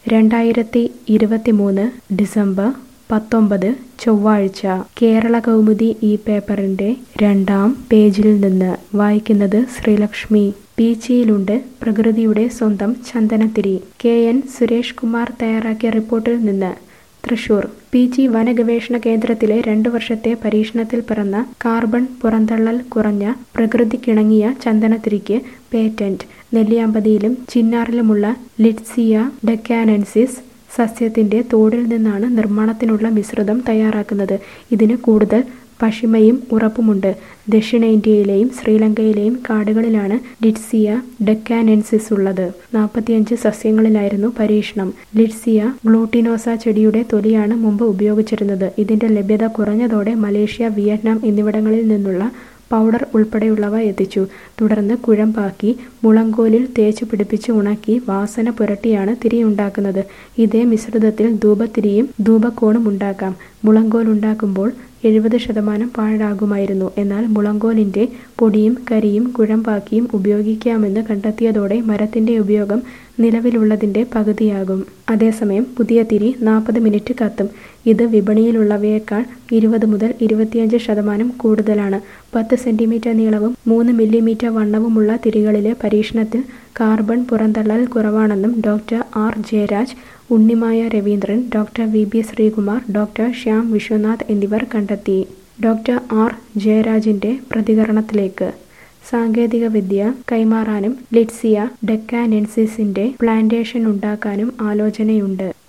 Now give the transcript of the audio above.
രണ്ടായിരത്തി ഇരുപത്തിമൂന്ന് ഡിസംബർ പത്തൊമ്പത് ചൊവ്വാഴ്ച കേരള കൗമുദി ഈ പേപ്പറിന്റെ രണ്ടാം പേജിൽ നിന്ന് വായിക്കുന്നത് ശ്രീലക്ഷ്മി പീച്ചിയിലുണ്ട് പ്രകൃതിയുടെ സ്വന്തം ചന്ദനത്തിരി കെ എൻ സുരേഷ് കുമാർ തയ്യാറാക്കിയ റിപ്പോർട്ടിൽ നിന്ന് തൃശൂർ പി ജി വനഗവേഷണ കേന്ദ്രത്തിലെ രണ്ടു വർഷത്തെ പരീക്ഷണത്തിൽ പിറന്ന കാർബൺ പുറന്തള്ളൽ കുറഞ്ഞ പ്രകൃതിക്കിണങ്ങിയ ചന്ദനത്തിരിക്ക് പേറ്റന്റ് നെല്ലിയാമ്പതിയിലും ചിന്നാറിലുമുള്ള ലിറ്റ്സിയ ഡെക്കാനൻസിസ് സസ്യത്തിന്റെ തോടിൽ നിന്നാണ് നിർമ്മാണത്തിനുള്ള മിശ്രിതം തയ്യാറാക്കുന്നത് ഇതിന് കൂടുതൽ പഷിമയും ഉറപ്പുമുണ്ട് ദക്ഷിണേന്ത്യയിലെയും ശ്രീലങ്കയിലെയും കാടുകളിലാണ് ലിറ്റ്സിയ ഡെക്കാനെൻസിസ് ഉള്ളത് നാൽപ്പത്തിയഞ്ച് സസ്യങ്ങളിലായിരുന്നു പരീക്ഷണം ലിറ്റ്സിയ ഗ്ലൂട്ടിനോസ ചെടിയുടെ തൊലിയാണ് മുമ്പ് ഉപയോഗിച്ചിരുന്നത് ഇതിന്റെ ലഭ്യത കുറഞ്ഞതോടെ മലേഷ്യ വിയറ്റ്നാം എന്നിവിടങ്ങളിൽ നിന്നുള്ള പൗഡർ ഉൾപ്പെടെയുള്ളവ എത്തിച്ചു തുടർന്ന് കുഴമ്പാക്കി മുളങ്കോലിൽ തേച്ച് പിടിപ്പിച്ച് ഉണക്കി വാസന പുരട്ടിയാണ് തിരിയുണ്ടാക്കുന്നത് ഇതേ മിശ്രിതത്തിൽ ധൂപത്തിരിയും ധൂപക്കോണും ഉണ്ടാക്കാം മുളങ്കോൽ ഉണ്ടാക്കുമ്പോൾ എഴുപത് ശതമാനം പാഴാകുമായിരുന്നു എന്നാൽ മുളങ്കോലിന്റെ പൊടിയും കരിയും കുഴമ്പാക്കിയും ഉപയോഗിക്കാമെന്ന് കണ്ടെത്തിയതോടെ മരത്തിന്റെ ഉപയോഗം നിലവിലുള്ളതിന്റെ പകുതിയാകും അതേസമയം പുതിയ തിരി നാൽപ്പത് മിനിറ്റ് കത്തും ഇത് വിപണിയിലുള്ളവയേക്കാൾ ഇരുപത് മുതൽ ഇരുപത്തിയഞ്ച് ശതമാനം കൂടുതലാണ് പത്ത് സെന്റിമീറ്റർ നീളവും മൂന്ന് മില്ലിമീറ്റർ വണ്ണവുമുള്ള തിരികളിലെ പരീക്ഷണത്തിൽ കാർബൺ പുറന്തള്ളൽ കുറവാണെന്നും doctor R Jayaraj Unnimaya Raveendran doctor V B Sreekumar doctor Shyam Viswanath എന്നിവർ കണ്ടെത്തി ഡോക്ടർ ആർ ജയരാജിന്റെ പ്രതികരണത്തിലേക്ക് സാങ്കേതികവിദ്യ കൈമാറാനും ലിറ്റ്സിയ ഡെക്കാനെൻസിസിന്റെ പ്ലാന്റേഷൻ ഉണ്ടാക്കാനും ആലോചനയുണ്ട്